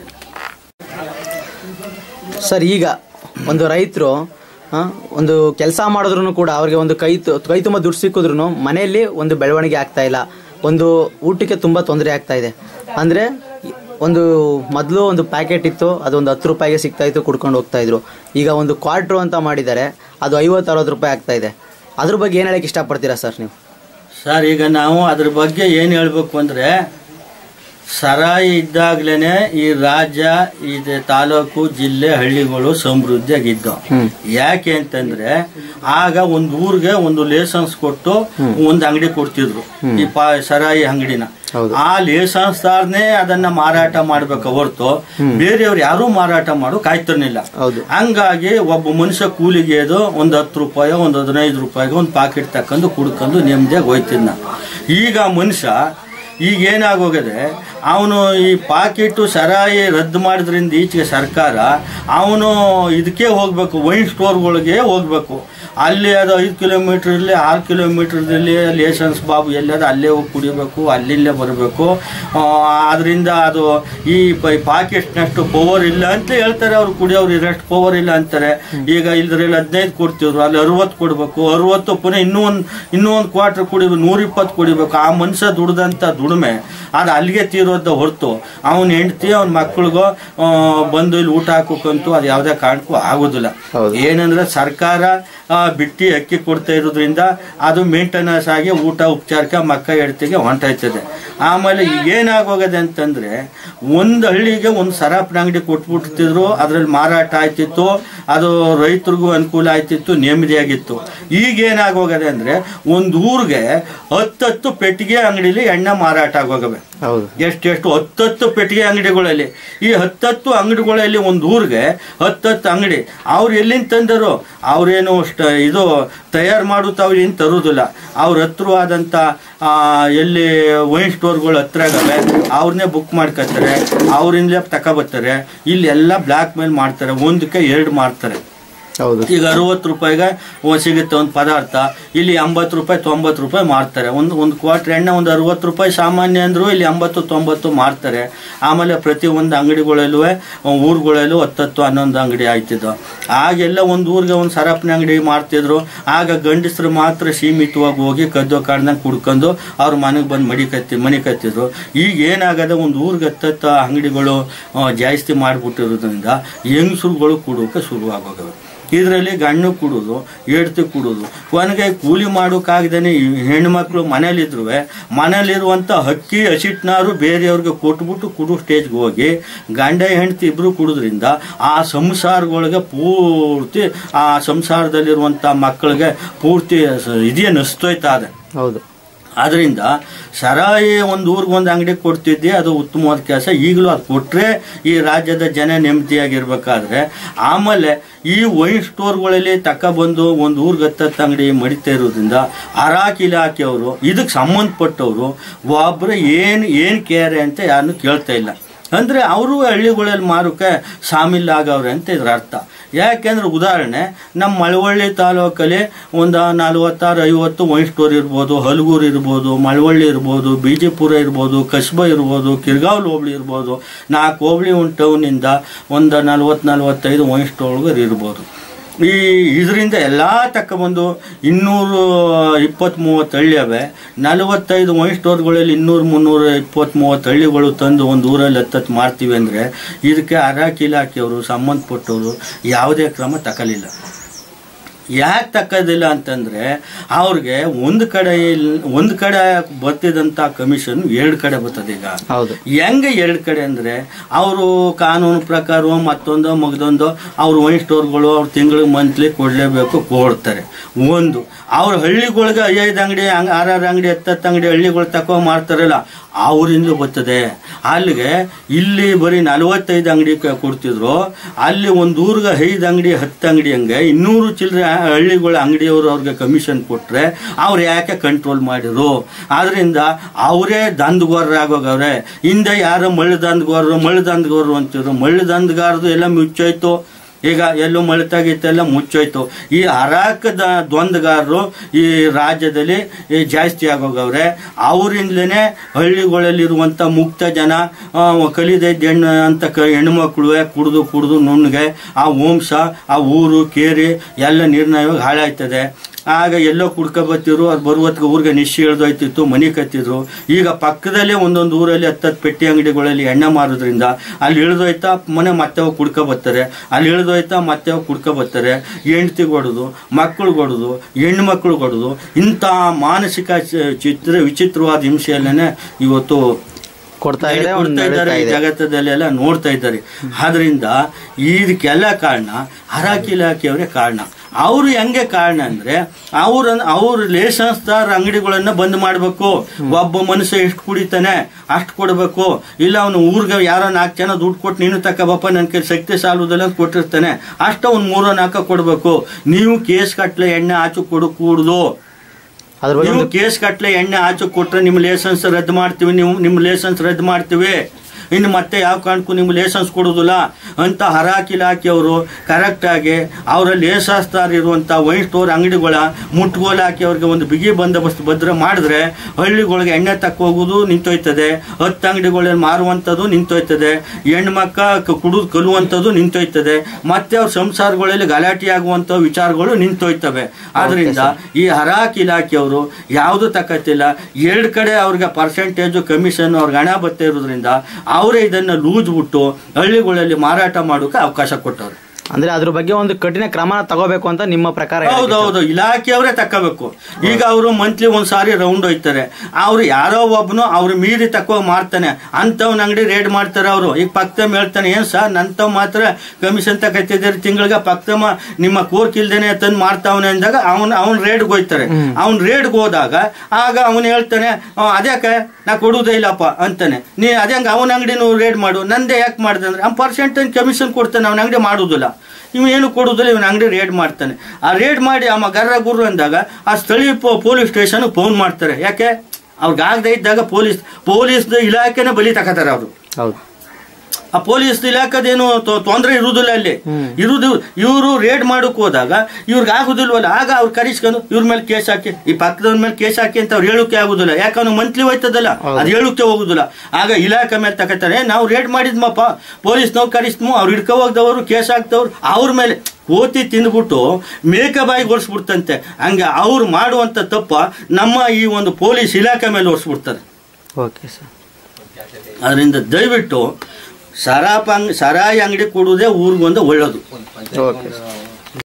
ಸರ್ ಈಗ ಒಂದು ರೈತರು ಒಂದು ಕೆಲಸ ಮಾಡಿದ್ರು ಕೂಡ ಅವ್ರಿಗೆ ಒಂದು ಕೈ ತು- ಕೈ ತುಂಬ ದುಡ್ಡು ಸಿಕ್ಕಿದ್ರು ಮನೆಯಲ್ಲಿ ಒಂದು ಬೆಳವಣಿಗೆ ಆಗ್ತಾ ಇಲ್ಲ ಒಂದು ಊಟಕ್ಕೆ ತುಂಬ ತೊಂದರೆ ಆಗ್ತಾ ಇದೆ ಅಂದರೆ ಒಂದು ಮೊದಲು ಒಂದು ಪ್ಯಾಕೆಟ್ ಇತ್ತು ಅದು ಒಂದು ಹತ್ತು ರೂಪಾಯಿಗೆ ಸಿಗ್ತಾ ಇತ್ತು ಕುಡ್ಕೊಂಡು ಹೋಗ್ತಾ ಇದ್ರು ಈಗ ಒಂದು ಕ್ವಾರ್ಟ್ರು ಅಂತ ಮಾಡಿದ್ದಾರೆ ಅದು ಐವತ್ತು ಅರವತ್ತು ರೂಪಾಯಿ ಆಗ್ತಾ ಇದೆ ಅದ್ರ ಬಗ್ಗೆ ಏನು ಹೇಳಕ್ಕೆ ಇಷ್ಟಪಡ್ತೀರಾ ಸರ್ ನೀವು ಸರ್ ಈಗ ನಾವು ಅದ್ರ ಬಗ್ಗೆ ಏನು ಹೇಳ್ಬೇಕು ಅಂದ್ರೆ ಸರಾಯಿ ಇದ್ದಾಗ್ಲೇನೆ ಈ ರಾಜ್ಯ ಇದು ತಾಲೂಕು ಜಿಲ್ಲೆ ಹಳ್ಳಿಗಳು ಸಮೃದ್ಧಿಯಾಗಿದ್ದವು ಹ್ಮ್. ಯಾಕೆ ಅಂತಂದ್ರೆ ಆಗ ಒಂದು ಊರಿಗೆ ಒಂದು ಲೇಸನ್ಸ್ ಕೊಟ್ಟು ಒಂದು ಅಂಗಡಿ ಕೊಡ್ತಿದ್ರು ಈ ಪಾ ಸರಾಯಿ ಅಂಗಡಿನ ಹೌದು. ಆ ಲೇಸನ್ಸ್ದಾರನೇ ಅದನ್ನ ಮಾರಾಟ ಮಾಡ್ಬೇಕು ಹೊರತು ಬೇರೆಯವ್ರು ಯಾರೂ ಮಾರಾಟ ಮಾಡೋ ಕಾಯ್ತಿರ್ಲಿಲ್ಲ ಹೌದು ಹಂಗಾಗಿ ಒಬ್ಬ ಮನುಷ್ಯ ಕೂಲಿಗೆ ಅದು ಒಂದು ಹತ್ತು ರೂಪಾಯಿ ಒಂದು ಹದಿನೈದು ರೂಪಾಯಿಗೆ ಒಂದು ಪಾಕೆಟ್ ತಕೊಂಡು ಕುಡ್ಕೊಂಡು ನೆಮ್ಮದಿಯಾಗಿ ಹೋಯ್ತಿದ್ನ ಈಗ ಆ ಮನುಷ್ಯ ಈಗ ಏನಾಗೋಗಿದೆ ಅವನು ಈ ಪಾಕೆಟು ಸರಾಯಿ ರದ್ದು ಮಾಡಿದ್ರಿಂದ ಈಚೆಗೆ ಸರ್ಕಾರ ಅವನು ಇದಕ್ಕೆ ಹೋಗ್ಬೇಕು ವೈನ್ ಸ್ಟೋರ್ಗಳಿಗೆ ಹೋಗ್ಬೇಕು ಅಲ್ಲಿ ಅದು ಐದು ಕಿಲೋಮೀಟರ್ ಇರಲಿ ಆರು ಕಿಲೋಮೀಟರ್ದಲ್ಲಿ ಲೇಸನ್ಸ್ ಬಾಬು ಎಲ್ಲದ ಅಲ್ಲೇ ಹೋಗಿ ಕುಡಿಬೇಕು ಅಲ್ಲಿಲ್ಲೇ ಬರಬೇಕು ಅದರಿಂದ ಅದು ಈ ಪಾಕೆಟ್ನಷ್ಟು ಪವರ್ ಇಲ್ಲ ಅಂತ ಹೇಳ್ತಾರೆ ಅವ್ರು ಕುಡಿಯೋರು ಇರಷ್ಟು ಪವರ್ ಇಲ್ಲ ಅಂತಾರೆ ಈಗ ಇಲ್ದ್ರಲ್ಲಿ ಹದಿನೈದು ಕೊಡ್ತಿದ್ರು ಅಲ್ಲಿ ಅರವತ್ತು ಕೊಡಬೇಕು ಅರವತ್ತು ಪುನಃ ಇನ್ನೂ ಒಂದು ಇನ್ನೂ ಒಂದು ಕ್ವಾರ್ಟರ್ ಕುಡಿಬೇಕು ನೂರಿಪ್ಪತ್ತು ಕುಡಿಬೇಕು ಆ ಮನುಷ್ಯ ದುಡ್ದಂಥ ದುಡಿಮೆ ಅದು ಅಲ್ಲಿಗೆ ತೀರೋದ ಹೊರತು ಅವನ ಹೆಂಡತಿ ಅವನ ಮಕ್ಕಳಿಗೋ ಆ, ಬಂದು ಇಲ್ಲಿ ಊಟ ಹಾಕೋಕ್ಕಂತೂ ಅದು ಯಾವುದೇ ಕಾರಣಕ್ಕೂ ಆಗೋದಿಲ್ಲ ಹೌದು. ಏನಂದ್ರೆ ಸರ್ಕಾರ ಆ, ಬಿಟ್ಟಿ ಅಕ್ಕಿ ಕೊಡ್ತಾ ಇರೋದ್ರಿಂದ ಅದು ಮೇಂಟೆನೆನ್ಸ್ ಆಗಿ ಊಟ ಉಪಚಾರಕ್ಕೆ ಮಕ್ಕ ಹೆಂಡತಿಗೆ ಹೊಂಟಾಯ್ತದೆ ಆಮೇಲೆ ಈಗ ಏನಾಗೋಗದೆ ಅಂತಂದ್ರೆ ಒಂದು ಹಳ್ಳಿಗೆ ಒಂದು ಸರಾಪಿನ ಅಂಗಡಿ ಕೊಟ್ಬಿಡ್ತಿದ್ರು ಅದ್ರಲ್ಲಿ ಮಾರಾಟ ಆಯ್ತಿತ್ತು ಅದು ರೈತರಿಗೂ ಅನುಕೂಲ ಆಯ್ತಿತ್ತು ನೆಮ್ಮದಿಯಾಗಿತ್ತು ಈಗ ಏನಾಗೋಗದೆ ಅಂದ್ರೆ ಒಂದು ಊರಿಗೆ ಹತ್ತತ್ತು ಪೆಟ್ಟಿಗೆ ಅಂಗಡಿಲಿ ಎಣ್ಣೆ ಮಾರಾಟ ಆಗೋಗವೆ ಹೌದು ಎಷ್ಟೆಷ್ಟು ಹತ್ತತ್ತು ಪೆಟ್ಟಿಗೆ ಅಂಗಡಿಗಳಲ್ಲಿ ಈ ಹತ್ತತ್ತು ಅಂಗಡಿಗಳಲ್ಲಿ ಒಂದು ಊರಿಗೆ ಹತ್ತತ್ತು ಅಂಗಡಿ ಅವ್ರು ಎಲ್ಲಿಂದ ತಂದರು ಅವ್ರೇನು ಅಷ್ಟ ಇದು ತಯಾರು ಮಾಡೋದು ಅವ್ರು ಏನು ತರುವುದಿಲ್ಲ ಅವ್ರ ಹತ್ರವಾದಂಥ ಆ, ಎಲ್ಲಿ ವೈನ್ ಸ್ಟೋರ್ಗಳು ಹತ್ರ ಆಗವೆ ಅವ್ರನ್ನೇ ಬುಕ್ ಮಾಡ್ಕೊತಾರೆ ಅವರಿಂದಲೇ ತಗೊಬರ್ತಾರೆ ಇಲ್ಲಿ ಎಲ್ಲ ಬ್ಲ್ಯಾಕ್ ಮೇಲ್ ಮಾಡ್ತಾರೆ ಒಂದಕ್ಕೆ ಎರಡು ಮಾಡ್ತಾರೆ ಹೌದು ಈಗ ಅರವತ್ತು ರೂಪಾಯಿಗೆ ಒ- ಸಿಗುತ್ತೆ ಒಂದು ಪದಾರ್ಥ ಇಲ್ಲಿ ಎಂಬತ್ತು ರೂಪಾಯಿ ತೊಂಬತ್ತು ರೂಪಾಯಿ ಮಾರ್ತಾರೆ ಒಂದು ಒಂದು ಕ್ವಾರ್ಟರ್ ಎಣ್ಣೆ ಒಂದು ಅರವತ್ತು ರೂಪಾಯಿ ಸಾಮಾನ್ಯ ಅಂದ್ರು ಇಲ್ಲಿ ಎಂಬತ್ತು ತೊಂಬತ್ತು ಮಾರ್ತಾರೆ ಆಮೇಲೆ ಪ್ರತಿ ಒಂದು ಅಂಗಡಿಗಳಲ್ಲೂ ಊರುಗಳಲ್ಲೂ ಹತ್ತತ್ತು ಹನ್ನೊಂದು ಅಂಗಡಿ ಆಯ್ತಿದ್ದು ಆಗೆಲ್ಲ ಒಂದು ಊರಿಗೆ ಒಂದು ಸರಪಣಿ ಅಂಗಡಿ ಮಾಡ್ತಿದ್ರು ಆಗ ಗಂಡಸರು ಮಾತ್ರ ಸೀಮಿತವಾಗಿ ಹೋಗಿ ಕದ್ದೋ ಕಾಡ್ದಂಗೆ ಕುಡ್ಕೊಂಡು ಅವ್ರ ಮನೆಗೆ ಬಂದು ಮಡಿ ಕತ್ತಿ ಮನೆ ಕತ್ತಿದ್ರು ಈಗ ಏನಾಗದೆ ಒಂದು ಊರಿಗೆ ಹತ್ತತ್ತು ಅಂಗಡಿಗಳು ಆ, ಜಾಸ್ತಿ ಮಾಡಿಬಿಟ್ಟಿರೋದ್ರಿಂದ ಹೆಂಗಸರುಗಳು ಕುಡೋಕೆ ಶುರುವಾಗೋಗವೆ ಇದರಲ್ಲಿ ಗಣ್ಣು ಕುಡೋದು ಹೆಡ್ತಿ ಕುಡೋದು ಕೊನೆಗೆ ಕೂಲಿ ಮಾಡೋಕ್ಕಾಗ್ದೇನೆ ಈ ಹೆಣ್ಮಕ್ಳು ಮನೇಲಿದ್ರು ಮನೇಲಿರುವಂಥ ಹಕ್ಕಿ ಹಸಿಟ್ನಾರು ಬೇರೆಯವ್ರಿಗೆ ಕೊಟ್ಬಿಟ್ಟು ಕುಡು ಸ್ಟೇಜ್ಗೆ ಹೋಗಿ ಗಂಡ ಹೆಂಡತಿ ಇಬ್ರು ಕುಡಿದ್ರಿಂದ ಆ ಸಂಸಾರಗಳಿಗೆ ಪೂರ್ತಿ ಆ ಸಂಸಾರದಲ್ಲಿರುವಂಥ ಮಕ್ಕಳಿಗೆ ಪೂರ್ತಿ ಸ- ಇದೇ ನಸ್ತೋಯ್ತಾ ಇದೆ ಹೌದು ಆದ್ರಿಂದ ಸರಾಯಿ ಒಂದು ಊರಿಗೆ ಒಂದು ಅಂಗಡಿ ಕೊಡ್ತಿದ್ದೆ ಅದು ಉತ್ತಮವಾದ ಕೆಲಸ ಈಗಲೂ ಅದು ಕೊಟ್ಟರೆ ಈ ರಾಜ್ಯದ ಜನ ನೆಮ್ಮದಿಯಾಗಿರ್ಬೇಕಾದ್ರೆ ಆಮೇಲೆ ಈ ವೈನ್ ಸ್ಟೋರ್ಗಳಲ್ಲಿ ತಗೊಬಂದು ಒಂದು ಊರಿಗೆ ಹತ್ತತ್ತು ಅಂಗಡಿ ಮಡಿತಾ ಇರೋದ್ರಿಂದ ಅರಾಕ್ ಇಲಾಖೆಯವರು ಇದಕ್ಕೆ ಸಂಬಂಧಪಟ್ಟವರು ಒಬ್ಬರು ಏನು ಏನು ಕೇರೆ ಅಂತ ಯಾರನ್ನು ಕೇಳ್ತಾ ಇಲ್ಲ ಅಂದರೆ ಅವರು ಹಳ್ಳಿಗಳಲ್ಲಿ ಮಾರೋಕೆ ಸಾಮಿಲ್ ಆಗವ್ರೆ ಅಂತ ಇದ್ರ ಅರ್ಥ ಯಾಕೆಂದ್ರೆ ಉದಾಹರಣೆ ನಮ್ಮ ಮಳವಳ್ಳಿ ತಾಲೂಕಲ್ಲಿ ಒಂದು ನಲವತ್ತಾರು ಐವತ್ತು ವೈನ್ ಸ್ಟೋರ್ ಇರ್ಬೋದು ಹಲಗೂರು ಇರ್ಬೋದು ಮಳವಳ್ಳಿ ಇರ್ಬೋದು ಬಿಜಿಪುರ ಇರ್ಬೋದು ಕಸ್ಬಾ ಇರ್ಬೋದು ಕಿರ್ಗಾವ್ಲು ಹೋಬಳಿ ಇರ್ಬೋದು ನಾಲ್ಕು ಹೋಬಳಿ ಒಂದು ಟೌನಿಂದ ಒಂದು ನಲ್ವತ್ತು ನಲ್ವತ್ತೈದು ವೈನ್ ಸ್ಟೋರ್ಗಳು ಇರ್ಬೋದು ಈ ಇದರಿಂದ ಎಲ್ಲ ತಕ್ಕಬಂದು ಇನ್ನೂರು ಇಪ್ಪತ್ತ್ ಮೂವತ್ತು ಹಳ್ಳಿ ಅವೆ ನಲವತ್ತೈದು ವೈನ್ ಸ್ಟೋರ್ಗಳಲ್ಲಿ ಇನ್ನೂರು ಮುನ್ನೂರ ಇಪ್ಪತ್ತ್ ಮೂವತ್ತು ಹಳ್ಳಿಗಳು ತಂದು ಒಂದು ಊರಲ್ಲಿ ಹತ್ತತ್ತು ಮಾಡ್ತೀವಿ ಅಂದರೆ ಇದಕ್ಕೆ ಅರಾಕ್ ಇಲಾಖೆಯವರು ಸಂಬಂಧಪಟ್ಟವರು ಯಾವುದೇ ಕ್ರಮ ತಗೊಲಿಲ್ಲ ಯಾಕೆ ತಕ್ಕೋದಿಲ್ಲ ಅಂತಂದ್ರೆ ಅವ್ರಿಗೆ ಒಂದು ಕಡೆ ಇಲ್- ಒಂದು ಕಡೆ ಬರ್ತಿದಂಥ ಕಮಿಷನ್ ಎರಡು ಕಡೆ ಬರ್ತದೆ ಈಗ ಹೌದು ಹೆಂಗೆ ಎರಡು ಕಡೆ ಅಂದರೆ ಅವರು ಕಾನೂನು ಪ್ರಕಾರ ಮತ್ತೊಂದು ಮಗದೊಂದು ಅವ್ರ ವೈನ್ ಸ್ಟೋರ್ಗಳು ಅವ್ರ ತಿಂಗಳಿಗೆ ಮಂತ್ಲಿ ಕೊಡಲೇಬೇಕು ಕೊಡ್ತಾರೆ ಒಂದು ಅವ್ರ ಹಳ್ಳಿಗಳಿಗೆ ಐದೈದು ಅಂಗಡಿ ಹಂಗೆ ಆರಾರು ಅಂಗಡಿ ಹತ್ತತ್ತು ಅಂಗಡಿ ಹಳ್ಳಿಗಳು ತಕೋ ಮಾಡ್ತಾರಲ್ಲ ಅವರಿಂದ ಬರ್ತದೆ ಅಲ್ಲಿಗೆ ಇಲ್ಲಿ ಬರೀ ನಲವತ್ತೈದು ಅಂಗಡಿ ಕ- ಕೊಡ್ತಿದ್ರು ಅಲ್ಲಿ ಒಂದು ಊರಿಗೆ ಐದು ಅಂಗಡಿ ಹತ್ತು ಅಂಗಡಿ ಹಂಗೆ ಇನ್ನೂರು ಚಿಲ್ಲರೆ ಹಳ್ಳಿಗಳ ಅಂಗಡಿಯವರು ಅವ್ರಿಗೆ ಕಮಿಷನ್ ಕೊಟ್ರೆ ಅವ್ರು ಯಾಕೆ ಕಂಟ್ರೋಲ್ ಮಾಡಿರು ಆದ್ರಿಂದ ಅವರೇ ದಂಧಗೋರರಾಗೋಗವ್ರೆ ಹಿಂದೆ ಯಾರೋ ಮಳ್ಳು ದಂಧಗೋರರು ಮಳ್ಳು ದಂಧಗೋರರು ಅಂತಿದ್ರು ಮಳ್ಳು ದಂಧಗಾರದು ಎಲ್ಲ ಮುಚ್ಚೋಯ್ತು ಈಗ ಎಲ್ಲೂ ಮಳಿತಾಗಿತ್ತೆಲ್ಲ ಮುಚ್ಚೋಯ್ತು ಈ ಅರಾಕ ದ- ದ್ವಂದ್ಗಾರರು ಈ ರಾಜ್ಯದಲ್ಲಿ ಈ ಜಾಸ್ತಿ ಆಗೋಗವ್ರೆ ಅವರಿಂದಲೇ ಹಳ್ಳಿಗಳಲ್ಲಿರುವಂಥ ಮುಕ್ತ ಜನ ಆ, ಕಲಿದೈದ್ ಹೆಣ್ಣು ಅಂತ ಕ ಹೆಣ್ಮಕ್ಳು ಕುಡಿದು ಕುಡಿದು ನುಣ್ಣಗೆ ಆ ವಂಶ ಆ ಊರು ಕೇರಿ ಎಲ್ಲ ನಿರ್ಣಯವಾಗಿ ಹಾಳಾಯ್ತದೆ ಆಗ ಎಲ್ಲೋ ಕುಡ್ಕೊಬತ್ತಿರು ಅದು ಬರುವತ್ಗೆ ಊರಿಗೆ ನಿಶ್ಚಿ ಇಳ್ದೋಯ್ತಿತ್ತು ಮನೆ ಕತ್ತಿದ್ರು ಈಗ ಪಕ್ಕದಲ್ಲೇ ಒಂದೊಂದು ಊರಲ್ಲಿ ಹತ್ತತ್ತು ಪೆಟ್ಟಿ ಅಂಗಡಿಗಳಲ್ಲಿ ಎಣ್ಣೆ ಮಾರೋದ್ರಿಂದ ಅಲ್ಲಿ ಇಳಿದೋಯ್ತಾ ಮನೆ ಮತ್ತೆ ಹೋಗಿ ಕುಡ್ಕೊಬತ್ತಾರೆ ಅಲ್ಲಿ ಇಳಿದೋಯ್ತಾ ಮತ್ತೆ ಹೋಗಿ ಕುಡ್ಕೊಬತ್ತಾರೆ ಹೆಂಡ್ತಿಗೆ ಹೊಡೆದು ಮಕ್ಕಳು ಹೊಡೆದು ಹೆಣ್ಣು ಮಕ್ಕಳು ಹೊಡೆದು ಇಂಥ ಮಾನಸಿಕ ಚ- ಚಿತ್ರ ವಿಚಿತ್ರವಾದ ಹಿಂಸೆಯಲ್ಲೇ ಇವತ್ತು ಕೊಡ್ತಾ ಇದ್ರೆ ಒಂದು ಕೊಡ್ತಾ ಇದ್ದಾರೆ ನಡೀತಾ ಈ ಇದೆ ಜಗತ್ತದಲ್ಲೆಲ್ಲ ನೋಡ್ತಾ ಇದ್ದಾರೆ ಆದ್ರಿಂದ ಇದಕ್ಕೆಲ್ಲ ಕಾರಣ ಹರಾಕ್ ಇಲಾಖೆಯವರೇ ಕಾರಣ ಅವರು ಹೆಂಗೆ ಕಾರಣ ಅಂದ್ರೆ ಅವ್ರ ಅವ್ರ ಲೇಸನ್ಸ್ದಾರ ಅಂಗಡಿಗಳನ್ನ ಬಂದ್ ಮಾಡಬೇಕು ಒಬ್ಬ ಮನುಷ್ಯ ಎಷ್ಟು ಕುಡಿತಾನೆ ಅಷ್ಟು ಕೊಡಬೇಕು ಇಲ್ಲ ಅವನು ಊರ್ಗೆ ಯಾರೋ ನಾಲ್ಕು ಜನ ದುಡ್ಡು ಕೊಟ್ಟು ನೀನು ತಗೋಬಪ್ಪ ನನ್ನ ಕೈ ಶಕ್ತಿ ಸಾಲುವುದಿಲ್ಲ ಅಂತ ಕೊಟ್ಟಿರ್ತಾನೆ ಅಷ್ಟ ಅವ್ನು ಮೂರೋ ನಾಲ್ಕ ಕೊಡಬೇಕು ನೀವು ಕೇಸ್ ಕಟ್ಲೆ ಎಣ್ಣೆ ಆಚು ಕೊಡು ಕೂಡುದು ಅದ್ರ ಬಗ್ಗೆ ನೀವು ಕೇಸ್ ಕಟ್ಲೆ ಎಣ್ಣೆ ಆಚೆ ಕೊಟ್ರೆ ನಿಮ್ಮ ಲೈಸೆನ್ಸ್ ರದ್ದು ಮಾಡ್ತೀವಿ ನೀವು ನಿಮ್ಮ ಲೈಸೆನ್ಸ್ ರದ್ದು ಮಾಡ್ತೀವಿ ಇನ್ನು ಮತ್ತೆ ಯಾವ ಕಾರಣಕ್ಕೂ ನಿಮ್ಗೆ ಲೈಸೆನ್ಸ್ ಕೊಡೋದಿಲ್ಲ ಅಂತ ಹರಾಕ್ ಇಲಾಖೆಯವರು ಕರೆಕ್ಟಾಗಿ ಅವರ ಲೇಸಾಸ್ತಾರ ಇರುವಂಥ ವೈನ್ ಸ್ಟೋರ್ ಅಂಗಡಿಗಳ ಮುಟ್ಗೋಲು ಹಾಕಿ ಅವ್ರಿಗೆ ಒಂದು ಬಿಗಿ ಬಂದೋಬಸ್ತ್ ಭದ್ರ ಮಾಡಿದ್ರೆ ಹಳ್ಳಿಗಳಿಗೆ ಎಣ್ಣೆ ತಕ್ಕ ಹೋಗೋದು ನಿಂತೋಯ್ತದೆ ಹತ್ತು ಅಂಗಡಿಗಳಲ್ಲಿ ಮಾರುವಂಥದ್ದು ನಿಂತೋಯ್ತದೆ ಹೆಣ್ಮಕ್ಕ ಕ- ಕುಡಿದು ಕಲುವಂಥದ್ದು ನಿಂತೋಯ್ತದೆ ಮತ್ತೆ ಅವ್ರ ಸಂಸಾರಗಳಲ್ಲಿ ಗಲಾಟೆ ಆಗುವಂಥ ವಿಚಾರಗಳು ನಿಂತೋಯ್ತವೆ ಆದ್ರಿಂದ ಈ ಹರಾಕ್ ಇಲಾಖೆಯವರು ಯಾವುದು ತಕ್ಕತ್ತಿಲ್ಲ ಎರಡು ಕಡೆ ಅವ್ರಿಗೆ ಪರ್ಸೆಂಟೇಜು ಕಮಿಷನ್ ಅವ್ರಿಗೆ ಹಣ ಬರ್ತಾ ಇರೋದ್ರಿಂದ ಅವರೇ ಇದನ್ನ ಲೂಸ್ ಬಿಟ್ಟು ಹಳ್ಳಿಗಳಲ್ಲಿ ಮಾರಾಟ ಮಾಡೋಕೆ ಅವಕಾಶ ಕೊಟ್ಟವ್ರು ಅಂದ್ರೆ ಅದ್ರ ಬಗ್ಗೆ ಒಂದು ಕಠಿಣ ಕ್ರಮ ತಗೋಬೇಕು ಅಂತ ನಿಮ್ಮ ಪ್ರಕಾರ ಹೌದು ಹೌದು ಇಲಾಖೆಯವರೇ ತಕ್ಕಬೇಕು ಈಗ ಅವರು ಮಂತ್ಲಿ ಒಂದ್ ಸಾರಿ ರೌಂಡ್ ಹೋಯ್ತಾರೆ ಅವ್ರು ಯಾರೋ ಒಬ್ನು ಅವ್ರು ಮೀರಿ ತಕ್ಕೋ ಮಾಡ್ತಾನೆ ಅಂತವ್ನ ಅಂಗಡಿ ರೇಡ್ ಮಾಡ್ತಾರೆ ಅವರು ಈಗ ಪಕ್ತಮ್ ಹೇಳ್ತಾನೆ ಏನ್ ಸರ್ ನಂತವ್ ಮಾತ್ರ ಕಮಿಷನ್ ತಕತ್ತಿದ್ದಾರೆ ತಿಂಗಳಿಗೆ ಪಕ್ತಮ ನಿಮ್ಮ ಕೋರ್ಕ್ ಇಲ್ದೇನೆ ತಂದು ಮಾಡ್ತಾವನೆ ಅಂದಾಗ ಅವನ್ ಅವ್ನ್ ರೇಡ್ಗೆ ಹೋಯ್ತಾರೆ ಅವ್ನ್ ರೇಡ್ಗೆ ಹೋದಾಗ ಆಗ ಅವನು ಹೇಳ್ತಾನೆ "ಆ, ಅದ್ಯಾಕೆ ನಾ ಕೊಡುವುದೇ ಇಲ್ಲಪ್ಪ ಅಂತಾನೆ ನೀ ಅದೇ ಅವನ ಅಂಗಡಿನೂ ರೇಡ್ ಮಾಡು ನಂದೇ ಯಾಕೆ ಮಾಡಿದೆ ಅಂದ್ರೆ ಅವ್ನು ಪರ್ಸೆಂಟೇಜ್ ಕಮಿಷನ್ ಕೊಡ್ತಾನೆ ಅವನ ಅಂಗಡಿ ಮಾಡುವುದಿಲ್ಲ ಇವ ಏನು ಕೊಡುವುದಿಲ್ಲ ಇವನ ಅಂಗಡಿ ರೇಡ್ ಮಾಡ್ತಾನೆ ಆ ರೇಡ್ ಮಾಡಿ ಅಮ್ಮ ಗರ್ರ ಗುರ್ರ ಅಂದಾಗ ಆ ಸ್ಥಳೀಯ ಪೊ- ಪೊಲೀಸ್ ಸ್ಟೇಷನ್ ಫೋನ್ ಮಾಡ್ತಾರೆ ಯಾಕೆ ಅವ್ರಿಗೆ ಆಗದೆ ಇದ್ದಾಗ ಪೊಲೀಸ್ ಪೊಲೀಸ್ ಇಲಾಖೆನ ಬಲಿ ತಗೋತಾರೆ ಅವರು ಹೌದು ಆ ಪೊಲೀಸ್ ಇಲಾಖೆದೇನು ತೊಂದರೆ ಇರುವುದಿಲ್ಲ ಅಲ್ಲಿ ಇರುವುದು ಇವರು ರೇಡ್ ಮಾಡಕ್ ಹೋದಾಗ ಇವ್ರಿಗೆ ಆಗುದಿಲ್ವಲ್ಲ ಆಗ ಅವ್ರು ಕರೆಸ್ಕೊಂಡು ಇವ್ರ ಮೇಲೆ ಕೇಸ್ ಹಾಕಿ ಈ ಪಕ್ಕದವ್ರ ಮೇಲೆ ಕೇಸ್ ಹಾಕಿ ಅಂತ ಅವ್ರು ಹೇಳೋಕೆ ಆಗುದಿಲ್ಲ ಯಾಕಂದ್ರೆ ಮಂತ್ಲಿ ಹೋಯ್ತದಲ್ಲ ಅದು ಹೇಳೋಕೆ ಹೋಗುದಿಲ್ಲ ಆಗ ಇಲಾಖೆ ಮೇಲೆ ತಗೋತಾರೆ ನಾವು ರೇಡ್ ಮಾಡಿದ್ಮಪ್ಪ ಪೊಲೀಸ್ನವ್ರು ಕರೆಸ್ತು ಅವ್ರು ಹಿಡ್ಕೊ ಹೋಗ್ದವರು ಕೇಸ್ ಹಾಕ್ದವ್ರು ಅವ್ರ ಮೇಲೆ ಕೋತಿ ತಿಂದ್ಬಿಟ್ಟು ಮೇಕಬಾಯಿ ಓಡಿಸ್ಬಿಡ್ತಂತೆ ಹಂಗೆ ಅವ್ರು ಮಾಡುವಂತ ತಪ್ಪ ನಮ್ಮ ಈ ಒಂದು ಪೊಲೀಸ್ ಇಲಾಖೆ ಮೇಲೆ ಓಡಿಸ್ಬಿಡ್ತಾರೆ ಓಕೆ ಸರ್ ಅದರಿಂದ ದಯವಿಟ್ಟು ಸರಾಪ ಅಂಗ್ ಸರಾಯಿ ಅಂಗಡಿ ಕೊಡುವುದೇ ಊರಿಗೊಂದು ಒಳ್ಳೇದು ಓಕೆ ಸರ್